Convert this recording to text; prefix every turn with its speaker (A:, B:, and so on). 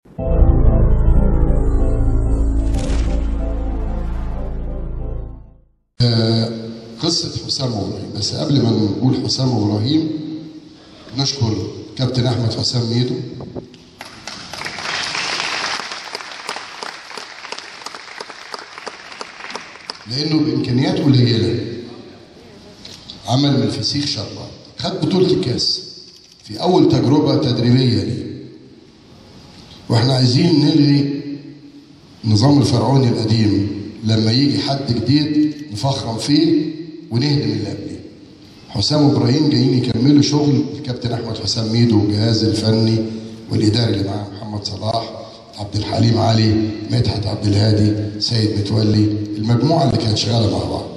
A: قصة حسام وإبراهيم بس قبل ما نقول حسام وإبراهيم نشكر كابتن أحمد حسام ميدو لأنه بإمكانيات قليلة عمل من الفسيخ شربات خد بطولة الكاس في أول تجربة تدريبية ليه واحنا عايزين نلغي النظام الفرعوني القديم لما يجي حد جديد نفخرم فيه ونهدم اللي قبليه حسام وابراهيم جايين يكملوا شغل الكابتن احمد حسام ميدو والجهاز الفني والاداري اللي معاه محمد صلاح عبد الحليم علي مدحت عبد الهادي سيد متولي المجموعه اللي كانت شغاله مع بعض